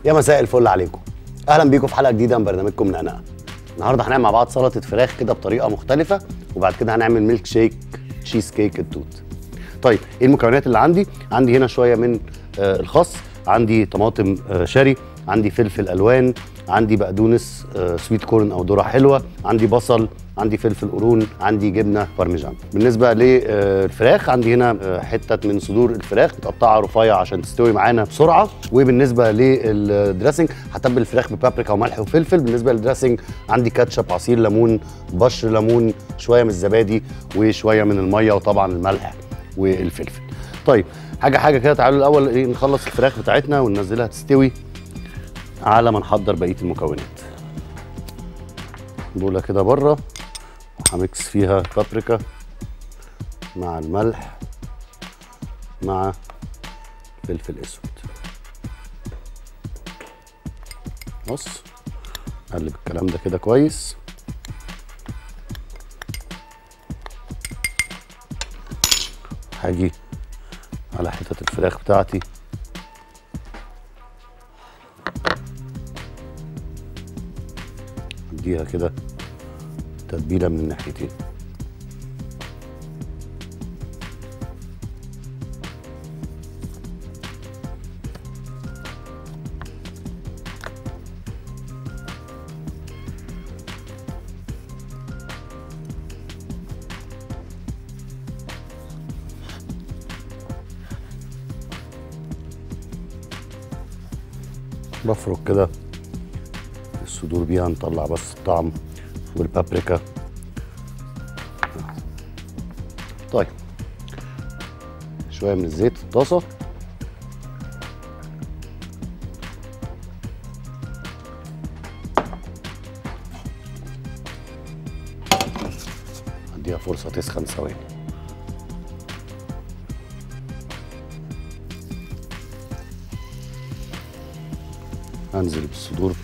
يا مساء الفل عليكم اهلا بيكم في حلقه جديده من برنامجكم نقنقه النهارده هنعمل مع بعض سلطه فراخ كده بطريقه مختلفه وبعد كده هنعمل ميلك شيك تشيز كيك التوت طيب ايه المكونات اللي عندي عندي هنا شويه من آه الخس عندي طماطم آه شاري عندي فلفل الوان عندي بقدونس آه سويت كورن او ذره حلوه عندي بصل عندي فلفل قرون عندي جبنه بارميجان بالنسبه للفراخ عندي هنا آه، حته من صدور الفراخ متقطعه رفيع عشان تستوي معانا بسرعه وبالنسبه للدريسنج هتبل الفراخ ببابريكا وملح وفلفل بالنسبه للدريسنج عندي كاتشب عصير ليمون بشر ليمون شويه من الزبادي وشويه من الميه وطبعا الملح والفلفل طيب حاجه حاجه كده تعالوا الاول إيه نخلص الفراخ بتاعتنا وننزلها تستوي على ما نحضر بقيه المكونات بوله كده بره وهميكس فيها بابريكا مع الملح مع فلفل اسود بص قلب الكلام ده كده كويس هاجي على حتت الفراخ بتاعتي اديها كده تتبيله من الناحيتين بفرك كده الصدور بيها نطلع بس الطعم والبابريكا طيب شويه من الزيت في الطاسه اديها فرصه تسخن ثواني انزل بالصدور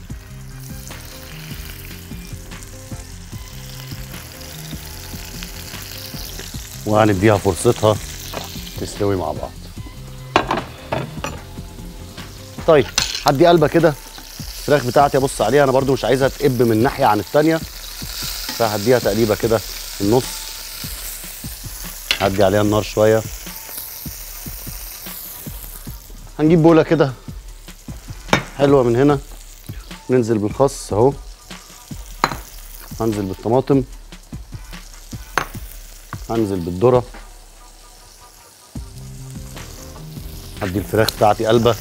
وهنديها فرصتها تستوي مع بعض طيب هدي قلبه كده الفراخ بتاعتي ابص عليها انا برضو مش عايزها تقب من ناحيه عن التانيه فهديها تقليبه كده في النص هدي عليها النار شويه هنجيب بوله كده حلوه من هنا ننزل بالخس اهو هنزل بالطماطم هنزل بالذره هدي الفراخ بتاعتي قلبه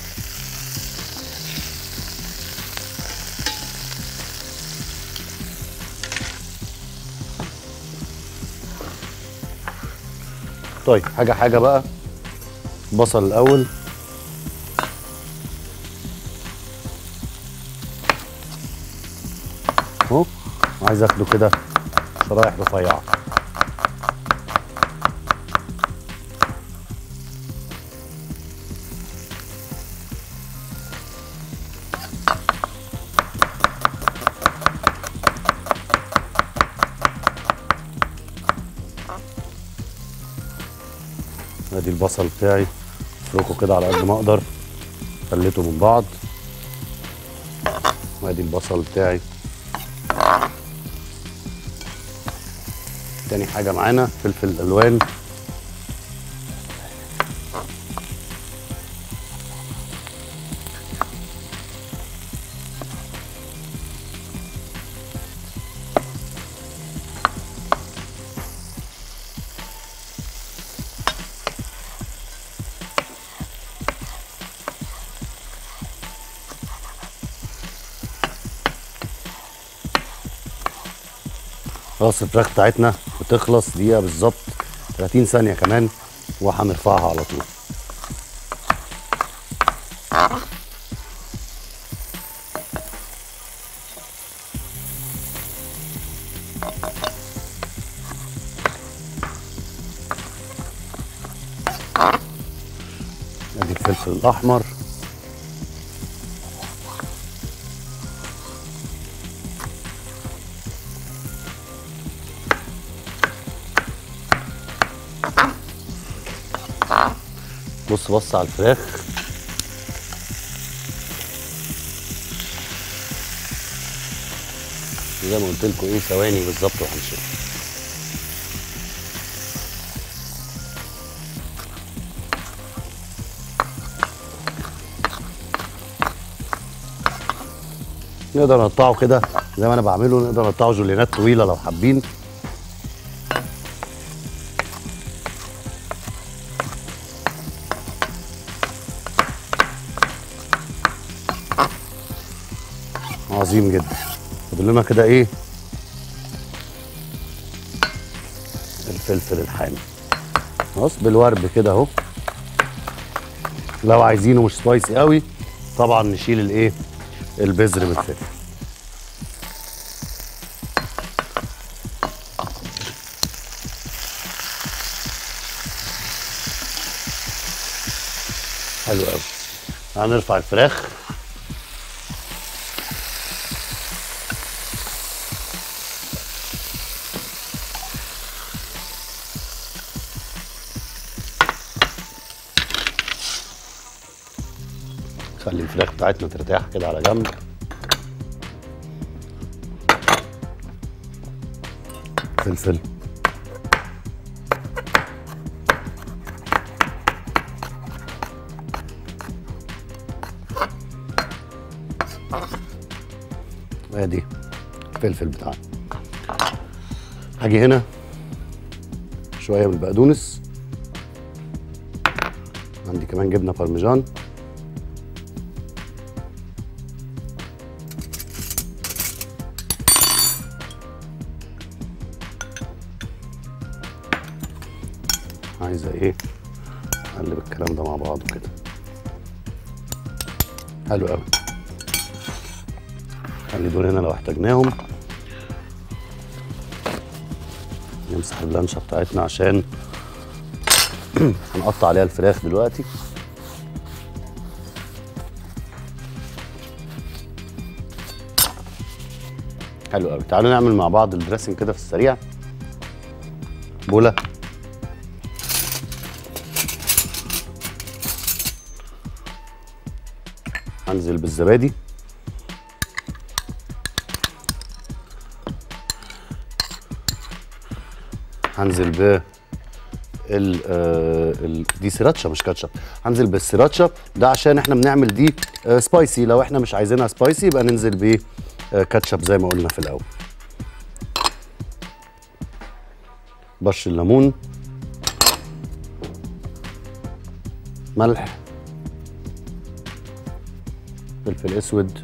طيب حاجه حاجه بقى بصل الاول اهو عايز اخده كده شرايح رفيعه ادي البصل بتاعي افركه كده على قد ما اقدر خليته من بعض وادي البصل بتاعي تاني حاجة معانا فلفل الوان خلاص الفراخ بتاعتنا بتخلص دقيقة بالظبط 30 ثانية كمان وهنرفعها على طول ادي الفلفل الاحمر بص بص على الفراخ زي ما قلت لكم ايه ثواني بالظبط وهنشيل نقدر نقطعه كده زي ما انا بعمله نقدر نقطعه جولينات طويله لو حابين عظيم جدا فاضل لنا كده ايه الفلفل الحامي خلاص بالورب كده اهو لو عايزينه مش سبايسي قوي طبعا نشيل الايه البذر بالفلفل حلو قوي هنرفع الفراخ خلي الفراخ بتاعتنا ترتاح كده على جنب فلفل ادي الفلفل بتاعنا هاجي هنا شويه من البقدونس عندي كمان جبنه بارميجان عايزه ايه اقلب الكلام ده مع بعضه كده حلو قوي خلي دول هنا لو احتاجناهم نمسح اللانشة بتاعتنا عشان هنقطع عليها الفراخ دلوقتي حلو قوي تعالوا نعمل مع بعض الدريسنج كده في السريع بوله هنزل بالزبادي هنزل ب ال آه، ال دي سيراتشا مش كاتشب هنزل بالسيراتشا ده عشان احنا بنعمل دي آه، سبايسي لو احنا مش عايزينها سبايسي يبقى ننزل ب آه، كاتشب زي ما قلنا في الاول بش الليمون ملح فلفل اسود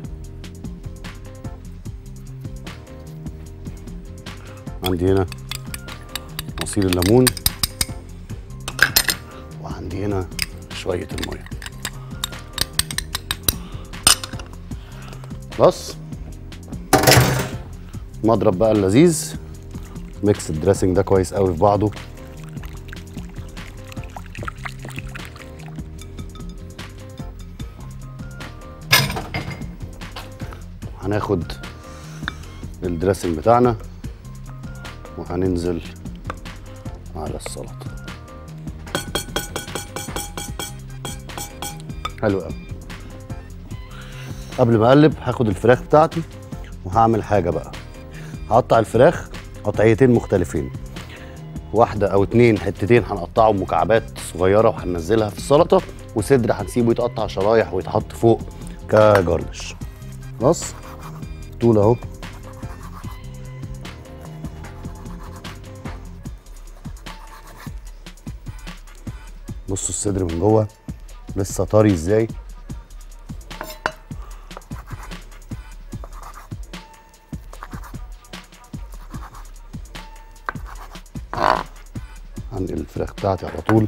عندي هنا عصير الليمون وعندي هنا شوية المية بس مضرب بقى اللذيذ ميكس الدريسنج ده كويس قوي في بعضه هناخد الدريسنج بتاعنا وهننزل على السلطه حلو قوي قبل ما اقلب هاخد الفراخ بتاعتي وهعمل حاجه بقى هقطع الفراخ قطعيتين مختلفين واحده او اتنين حتتين هنقطعهم مكعبات صغيره وهننزلها في السلطه وصدر هنسيبه يتقطع شرايح ويتحط فوق كجرنش خلاص طول اهو بصوا الصدر من جوه لسه طري ازاي هنقل الفراخ بتاعتي على طول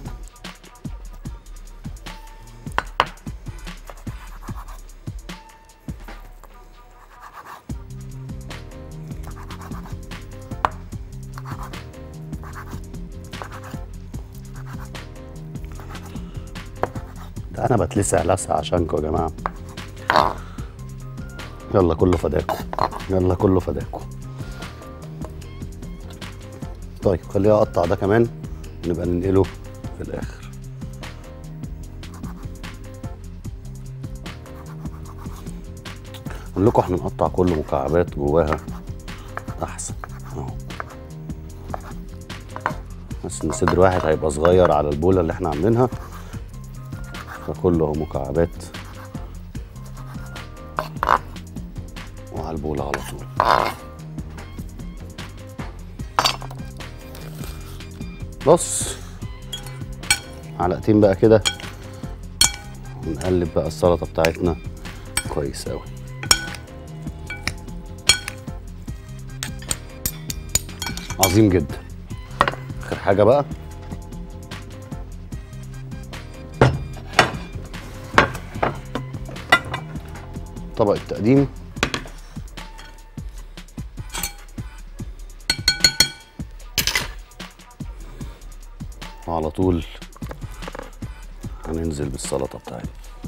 ده انا بتلسع لسع عشانكم يا جماعه يلا كله فداكم يلا كله فداكم طيب خليها اقطع ده كمان ونبقى ننقله في الاخر اقول لكم احنا نقطع كل مكعبات جواها بس ان صدر واحد هيبقى صغير على البوله اللي احنا عاملينها فكله اهو مكعبات وعلى البوله على طول بص معلقتين بقى كده ونقلب بقى السلطه بتاعتنا كويس قوي عظيم جدا اخر حاجه بقى طبق التقديم وعلى طول هننزل بالسلطه بتاعتنا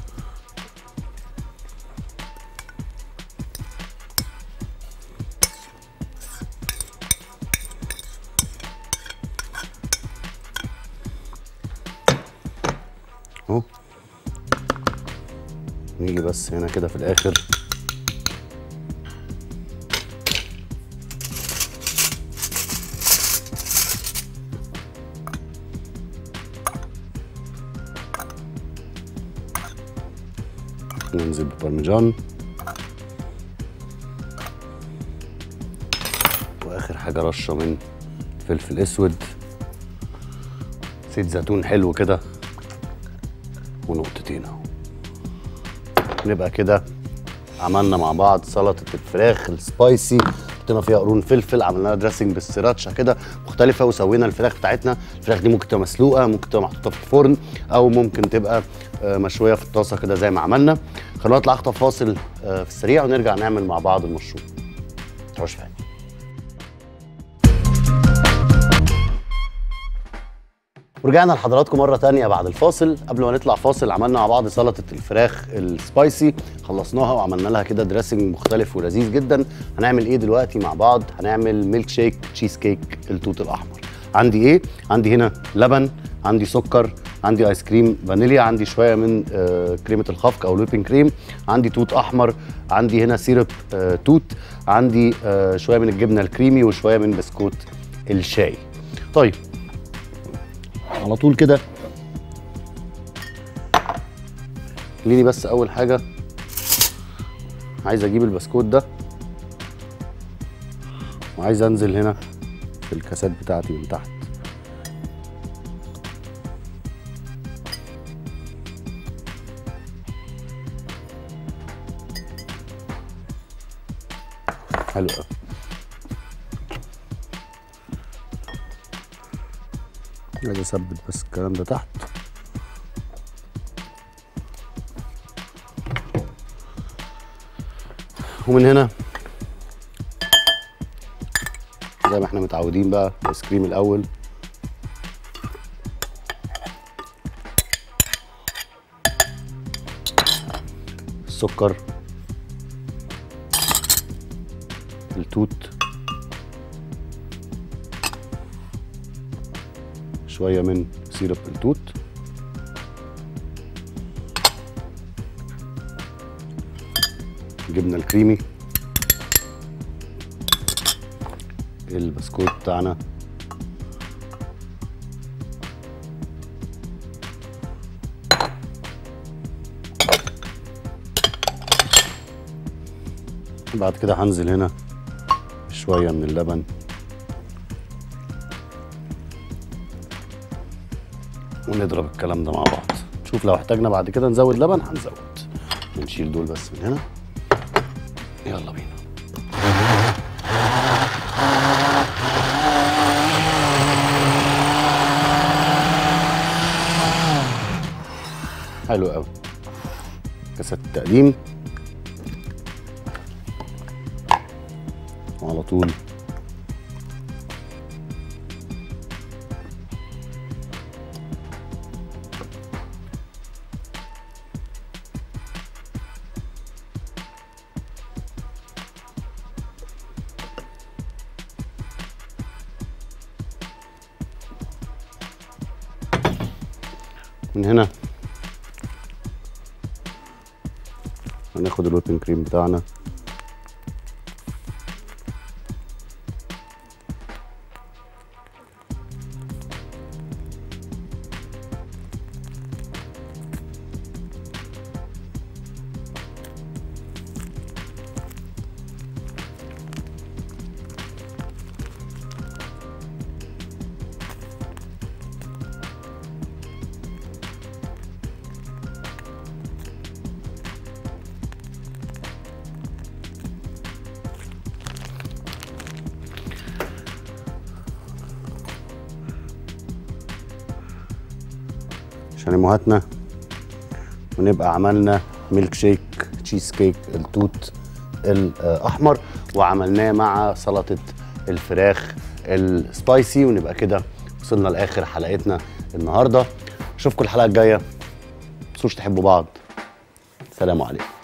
اهو نيجي بس هنا كده في الاخر ننزل ببارميجان واخر حاجه رشه من فلفل اسود زيت زيتون حلو كده ونقطتين اهو نبقى كده عملنا مع بعض سلطه الفراخ السبايسي حطينا فيها قرون فلفل عملنا لها دريسنج بالسراتشا كده مختلفه وسوينا الفراخ بتاعتنا الفراخ دي ممكن تبقى مسلوقه ممكن تبقى محطوطه في الفرن او ممكن تبقى آه، مشويه في الطاسه كده زي ما عملنا خلونا نطلع اخطف فاصل آه، في السريع ونرجع نعمل مع بعض المشروب تروحوش في حاجة. ورجعنا لحضراتكم مرة تانية بعد الفاصل قبل ما نطلع فاصل عملنا مع بعض سلطة الفراخ السبايسي خلصناها وعملنا لها كده دريسنج مختلف ولذيذ جدا هنعمل ايه دلوقتي مع بعض هنعمل ميلك شيك تشيز كيك التوت الاحمر عندي ايه عندي هنا لبن عندي سكر عندي ايس كريم فانيليا عندي شويه من آه، كريمه الخفق او الويبنج كريم عندي توت احمر عندي هنا سيرب آه، توت عندي آه، شويه من الجبنه الكريمي وشويه من بسكوت الشاي طيب على طول كده خليني بس اول حاجه عايز اجيب البسكوت ده وعايز انزل هنا في الكاسات بتاعتي من تحت حلو قوي عايز اثبت بس الكلام ده تحت ومن هنا زي ما احنا متعودين بقى الايس كريم الاول السكر التوت شويه من سيرب التوت جبنه الكريمي البسكوت بتاعنا بعد كده هنزل هنا شويه من اللبن ونضرب الكلام ده مع بعض نشوف لو احتاجنا بعد كده نزود لبن هنزود نشيل دول بس من هنا يلا بينا حلو قوي كاسات التقديم وعلى طول من هنا هناخد الويبنج كريم بتاعنا عشان امهاتنا ونبقى عملنا ميلك شيك تشيز كيك التوت الاحمر وعملناه مع سلطه الفراخ السبايسي ونبقى كده وصلنا لاخر حلقتنا النهارده اشوفكم الحلقه الجايه ما تنسوش تحبوا بعض سلام عليكم